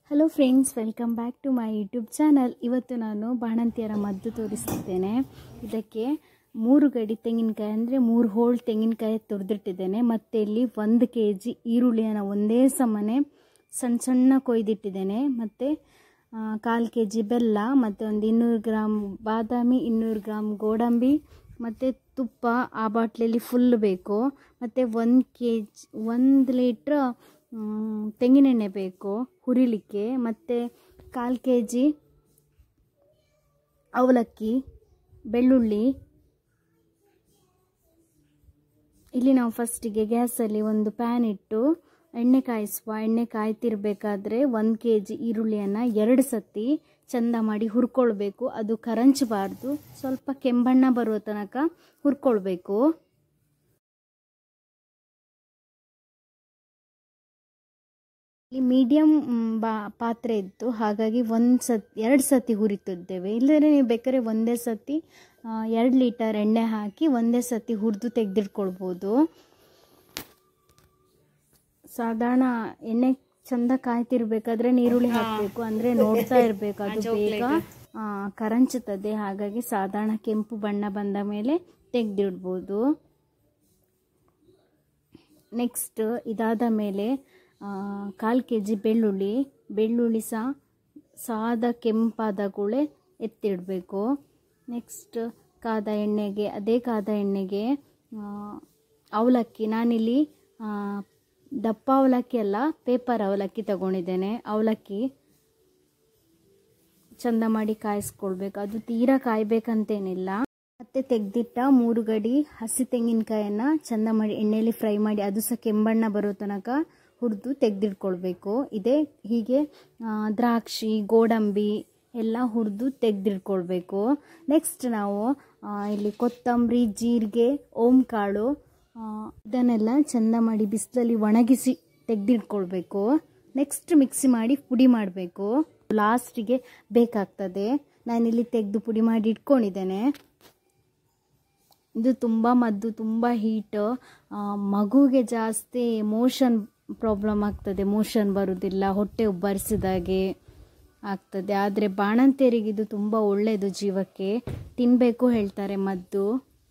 hello friends welcome back to my YouTube channel ಇವತ್ತು ನಾನು ಬಾಣಂತಿಯರ ಮದ್ದು ತೋರಿಸ್ತಿದ್ದೇನೆ ಇದಕ್ಕೆ ಮೂರು ಗಡಿ ತೆಂಗಿನಕಾಯಿ ಅಂದರೆ ಮೂರು ಹೋಳು ತೆಂಗಿನಕಾಯಿ ತುರಿದಿಟ್ಟಿದ್ದೇನೆ ಮತ್ತು ಇಲ್ಲಿ ಒಂದು ಕೆ ಜಿ ಈರುಳ್ಳಿಯನ್ನು ಒಂದೇ ಸಮನೆ ಸಣ್ಣ ಸಣ್ಣ ಕೊಯ್ದಿಟ್ಟಿದ್ದೇನೆ ಮತ್ತು ಕಾಲು ಕೆ ಜಿ ಬೆಲ್ಲ ಮತ್ತು ಒಂದು ಇನ್ನೂರು ಗ್ರಾಮ್ ಬಾದಾಮಿ ಇನ್ನೂರು ಗ್ರಾಮ್ ಗೋಡಂಬಿ ಮತ್ತು ತುಪ್ಪ ಆ ಬಾಟ್ಲಲ್ಲಿ ಫುಲ್ ಬೇಕು ಮತ್ತು ಒಂದು ಕೆ ಜಿ ಒಂದು ಲೀಟ್ರ್ ತೆಂಗಿನೆಣ್ಣೆ ಬೇಕು ಹುರಿಲಿಕ್ಕೆ ಮತ್ತು ಕಾಲು ಕೆ ಜಿ ಅವಲಕ್ಕಿ ಬೆಳ್ಳುಳ್ಳಿ ಇಲ್ಲಿ ನಾವು ಫಸ್ಟಿಗೆ ಗ್ಯಾಸಲ್ಲಿ ಒಂದು ಪ್ಯಾನ್ ಇಟ್ಟು ಎಣ್ಣೆ ಕಾಯಿಸುವ ಎಣ್ಣೆ ಕಾಯ್ತಿರ್ಬೇಕಾದ್ರೆ ಒಂದು ಕೆ ಜಿ ಈರುಳ್ಳಿಯನ್ನು ಎರಡು ಸತಿ ಚಂದ ಮಾಡಿ ಹುರ್ಕೊಳ್ಬೇಕು ಅದು ಕರಂಚಬಾರ್ದು ಸ್ವಲ್ಪ ಕೆಂಬಣ್ಣ ಬರುವ ತನಕ ಹುರ್ಕೊಳ್ಬೇಕು ಇಲ್ಲಿ ಮೀಡಿಯಮ್ ಬಾ ಪಾತ್ರೆ ಇತ್ತು ಹಾಗಾಗಿ ಒಂದು ಸತಿ ಎರಡು ಸತಿ ಹುರಿತಿದ್ದೇವೆ ಇಲ್ಲದ್ರೆ ನೀವು ಬೇಕಾದ್ರೆ ಒಂದೇ ಸತಿ ಎರಡು ಲೀಟರ್ ಎಣ್ಣೆ ಹಾಕಿ ಒಂದೇ ಸತಿ ಹುರಿದು ತೆಗೆದಿಟ್ಕೊಳ್ಬೋದು ಸಾಧಾರಣ ಎಣ್ಣೆ ಚಂದ ಕಾಯ್ತಿರ್ಬೇಕಾದ್ರೆ ನೀರುಳ್ಳಿ ಹಾಕಬೇಕು ಅಂದರೆ ನೋಡ್ತಾ ಇರಬೇಕು ಅದು ಬೇಗ ಕರಂಚುತ್ತದೆ ಹಾಗಾಗಿ ಸಾಧಾರಣ ಕೆಂಪು ಬಣ್ಣ ಬಂದ ಮೇಲೆ ತೆಗೆದಿಡ್ಬೋದು ನೆಕ್ಸ್ಟ್ ಇದಾದ ಮೇಲೆ ಕಾಲು ಕೆ ಜಿ ಬೆಳ್ಳುಳ್ಳಿ ಬೆಳ್ಳುಳ್ಳಿ ಸಹ ಸಾದ ಕೆಂಪಾದ ಕೂಳೆ ಎತ್ತಿಡಬೇಕು ನೆಕ್ಸ್ಟ್ ಕಾದ ಎಣ್ಣೆಗೆ ಅದೇ ಕಾದ ಎಣ್ಣೆಗೆ ಅವಲಕ್ಕಿ ನಾನಿಲ್ಲಿ ದಪ್ಪ ಅವಲಕ್ಕಿ ಅಲ್ಲ ಪೇಪರ್ ಅವಲಕ್ಕಿ ತಗೊಂಡಿದ್ದೇನೆ ಅವಲಕ್ಕಿ ಚಂದ ಮಾಡಿ ಕಾಯಿಸ್ಕೊಳ್ಬೇಕು ಅದು ತೀರಾ ಕಾಯ್ಬೇಕಂತೇನಿಲ್ಲ ಮತ್ತೆ ತೆಗೆದಿಟ್ಟ ಮೂರು ಗಡಿ ಹಸಿ ತೆಂಗಿನಕಾಯನ್ನು ಚಂದ ಮಾಡಿ ಎಣ್ಣೆಯಲ್ಲಿ ಫ್ರೈ ಮಾಡಿ ಅದು ಸಹ ಕೆಂಬಣ್ಣ ಬರೋ ತನಕ ಹುರಿದು ತೆಗೆದಿಟ್ಕೊಳ್ಬೇಕು ಇದೇ ಹೀಗೆ ದ್ರಾಕ್ಷಿ ಗೋಡಂಬಿ ಎಲ್ಲ ಹುರಿದು ತೆಗೆದಿಟ್ಕೊಳ್ಬೇಕು ನೆಕ್ಸ್ಟ್ ನಾವು ಇಲ್ಲಿ ಕೊತ್ತಂಬರಿ ಜೀರಿಗೆ ಓಂಕಾಳು ಇದನ್ನೆಲ್ಲ ಚಂದ ಮಾಡಿ ಬಿಸಿಲಲ್ಲಿ ಒಣಗಿಸಿ ತೆಗೆದಿಟ್ಕೊಳ್ಬೇಕು ನೆಕ್ಸ್ಟ್ ಮಿಕ್ಸಿ ಮಾಡಿ ಪುಡಿ ಮಾಡಬೇಕು ಲಾಸ್ಟಿಗೆ ಬೇಕಾಗ್ತದೆ ನಾನಿಲ್ಲಿ ತೆಗೆದು ಪುಡಿ ಮಾಡಿ ಇಟ್ಕೊಂಡಿದ್ದೇನೆ ಇದು ತುಂಬ ಮದ್ದು ತುಂಬ ಹೀಟ್ ಮಗುಗೆ ಜಾಸ್ತಿ ಮೋಷನ್ ಪ್ರಾಬ್ಲಮ್ ಆಗ್ತದೆ ಮೋಷನ್ ಬರುವುದಿಲ್ಲ ಹೊಟ್ಟೆ ಉಬ್ಬರಿಸಿದಾಗೆ ಆಗ್ತದೆ ಆದರೆ ಬಾಣಂತಿಯರಿಗೆ ಇದು ತುಂಬ ಒಳ್ಳೆಯದು ಜೀವಕ್ಕೆ ತಿನ್ನಬೇಕು ಹೇಳ್ತಾರೆ ಮದ್ದು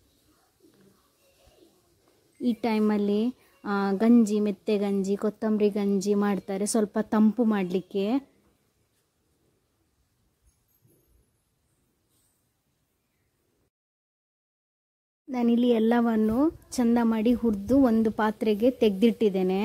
ಈ ಟೈಮಲ್ಲಿ ಗಂಜಿ ಮೆತ್ತೆ ಗಂಜಿ ಕೊತ್ತಂಬರಿ ಗಂಜಿ ಮಾಡ್ತಾರೆ ಸ್ವಲ್ಪ ತಂಪು ಮಾಡಲಿಕ್ಕೆ ನಾನಿಲ್ಲಿ ಎಲ್ಲವನ್ನು ಚಂದ ಮಾಡಿ ಹುರಿದು ಒಂದು ಪಾತ್ರೆಗೆ ತೆಗೆದಿಟ್ಟಿದ್ದೇನೆ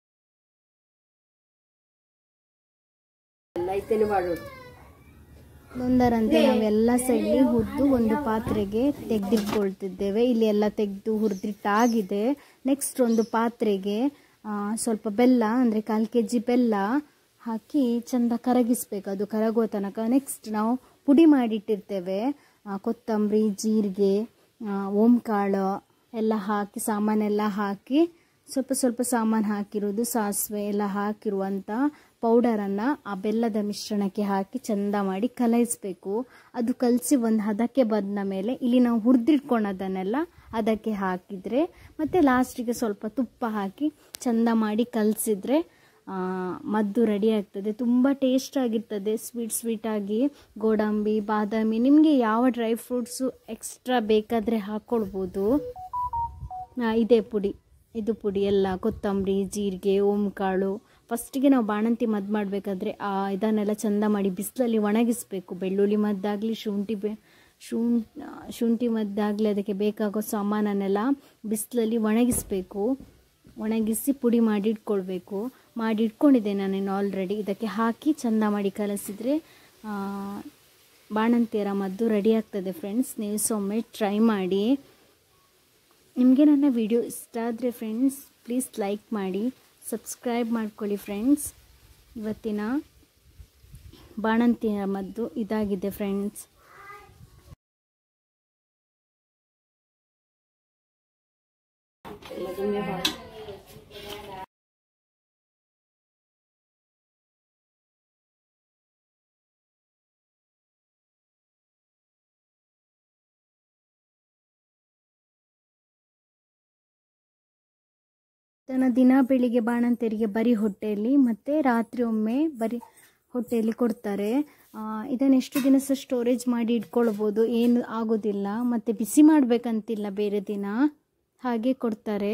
ಎಲ್ಲ ಐತೇನೆ ಮಾಡೋದು ಒಂದರಂತೆ ನಾವೆಲ್ಲ ಸೈಡ್ಲಿ ಹುರಿದು ಒಂದು ಪಾತ್ರೆಗೆ ತೆಗೆದಿಟ್ಕೊಳ್ತಿದ್ದೇವೆ ಇಲ್ಲಿ ಎಲ್ಲ ತೆಗೆದು ಹುರಿದಿಟ್ಟಾಗಿದೆ ನೆಕ್ಸ್ಟ್ ಒಂದು ಪಾತ್ರೆಗೆ ಆ, ಸ್ವಲ್ಪ ಬೆಲ್ಲ ಅಂದರೆ ಕಾಲು ಕೆ ಜಿ ಬೆಲ್ಲ ಹಾಕಿ ಚೆಂದ ಕರಗಿಸ್ಬೇಕು ಅದು ಕರಗುವ ತನಕ ನೆಕ್ಸ್ಟ್ ನಾವು ಪುಡಿ ಮಾಡಿಟ್ಟಿರ್ತೇವೆ ಆ, ಕೊತ್ತಂಬರಿ ಜೀರಿಗೆ ಆ, ಓಂಕಾಳು ಎಲ್ಲ ಹಾಕಿ ಸಾಮಾನೆಲ್ಲ ಹಾಕಿ ಸ್ವಲ್ಪ ಸ್ವಲ್ಪ ಸಾಮಾನು ಹಾಕಿರೋದು ಸಾಸಿವೆ ಎಲ್ಲ ಹಾಕಿರುವಂಥ ಪೌಡರನ್ನು ಆ ಬೆಲ್ಲದ ಮಿಶ್ರಣಕ್ಕೆ ಹಾಕಿ ಚೆಂದ ಮಾಡಿ ಕಲಯಿಸ್ಬೇಕು ಅದು ಕಲಸಿ ಒಂದು ಹದಕ್ಕೆ ಬಂದ ಮೇಲೆ ಇಲ್ಲಿ ನಾವು ಹುರಿದಿಟ್ಕೊಳೋದನ್ನೆಲ್ಲ ಅದಕ್ಕೆ ಹಾಕಿದರೆ ಮತ್ತು ಲಾಸ್ಟಿಗೆ ಸ್ವಲ್ಪ ತುಪ್ಪ ಹಾಕಿ ಚೆಂದ ಮಾಡಿ ಕಲಸಿದ್ರೆ ಮದ್ದು ರೆಡಿ ಆಗ್ತದೆ ತುಂಬ ಟೇಸ್ಟ್ ಆಗಿರ್ತದೆ ಸ್ವೀಟ್ ಸ್ವೀಟಾಗಿ ಗೋಡಂಬಿ ಬಾದಾಮಿ ನಿಮಗೆ ಯಾವ ಡ್ರೈ ಫ್ರೂಟ್ಸು ಎಕ್ಸ್ಟ್ರಾ ಬೇಕಾದರೆ ಹಾಕ್ಕೊಳ್ಬೋದು ಆ, ಇದೇ ಪುಡಿ ಇದು ಪುಡಿ ಎಲ್ಲ ಕೊತ್ತಂಬರಿ ಜೀರಿಗೆ ಓಂಕಾಳು ಫಸ್ಟಿಗೆ ನಾವು ಬಾಣಂತಿ ಮದ್ದು ಮಾಡಬೇಕಾದ್ರೆ ಆ ಇದನ್ನೆಲ್ಲ ಚೆಂದ ಮಾಡಿ ಬಿಸಿಲಲ್ಲಿ ಒಣಗಿಸ್ಬೇಕು ಬೆಳ್ಳುಳ್ಳಿ ಮದ್ದಾಗಲಿ ಶುಂಠಿ ಬೆ ಶುಂ ಶುಂಠಿ ಮದ್ದಾಗಲಿ ಅದಕ್ಕೆ ಬೇಕಾಗೋ ಸಾಮಾನನ್ನೆಲ್ಲ ಬಿಸಿಲಲ್ಲಿ ಒಣಗಿಸ್ಬೇಕು ಒಣಗಿಸಿ ಪುಡಿ ಮಾಡಿ ಇಟ್ಕೊಳ್ಬೇಕು ಮಾಡಿ ಇಟ್ಕೊಂಡಿದ್ದೆ ನಾನೇನು ಆಲ್ರೆಡಿ ಇದಕ್ಕೆ ಹಾಕಿ ಚೆಂದ ಮಾಡಿ ಕಲಸಿದರೆ ಬಾಣಂತಿಯರ ಮದ್ದು ರೆಡಿ ಆಗ್ತದೆ ಫ್ರೆಂಡ್ಸ್ ನೀವು ಸೊಮ್ಮೆ ಟ್ರೈ ಮಾಡಿ ನಿಮಗೆ ನನ್ನ ವಿಡಿಯೋ ಇಷ್ಟ ಆದರೆ ಫ್ರೆಂಡ್ಸ್ ಪ್ಲೀಸ್ ಲೈಕ್ ಮಾಡಿ ಸಬ್ಸ್ಕ್ರೈಬ್ ಮಾಡ್ಕೊಳ್ಳಿ ಫ್ರೆಂಡ್ಸ್ ಇವತ್ತಿನ ಬಾಣಂತಿಯ ಮದ್ದು ಇದಾಗಿದೆ ಫ್ರೆಂಡ್ಸ್ ತನ್ನ ದಿನ ಬೆಳಿಗ್ಗೆ ಬಾಣಂತಿಯರಿಗೆ ಬರೀ ಹೊಟ್ಟೆಯಲ್ಲಿ ಮತ್ತು ರಾತ್ರಿ ಒಮ್ಮೆ ಬರೀ ಹೊಟ್ಟೆಯಲ್ಲಿ ಕೊಡ್ತಾರೆ ಆ, ಇದನ್ನು ಎಷ್ಟು ದಿನ ಸಹ ಸ್ಟೋರೇಜ್ ಮಾಡಿ ಇಟ್ಕೊಳ್ಬೋದು ಏನು ಆಗೋದಿಲ್ಲ ಮತ್ತು ಬಿಸಿ ಮಾಡಬೇಕಂತಿಲ್ಲ ಬೇರೆ ದಿನ ಹಾಗೆ ಕೊಡ್ತಾರೆ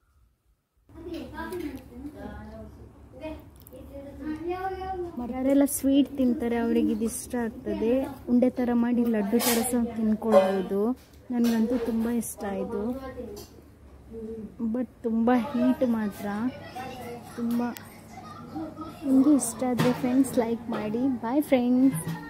ಯಾರೆಲ್ಲ ಸ್ವೀಟ್ ತಿಂತಾರೆ ಅವರಿಗೆ ಇದು ಇಷ್ಟ ಆಗ್ತದೆ ಉಂಡೆ ಥರ ಮಾಡಿ ಲಡ್ಡು ಥರ ಸಹ ತಿನ್ಕೊಳ್ಬೋದು ನನಗಂತೂ ತುಂಬ ಇಷ್ಟ ಇದು ಬಟ್ ತುಂಬ ಹೀಟ್ ಮಾತ್ರ ತುಂಬ ನಿಮಗೆ ಇಷ್ಟ ಆದರೆ ಫ್ರೆಂಡ್ಸ್ ಲೈಕ್ ಮಾಡಿ ಬಾಯ್ ಫ್ರೆಂಡ್ಸ್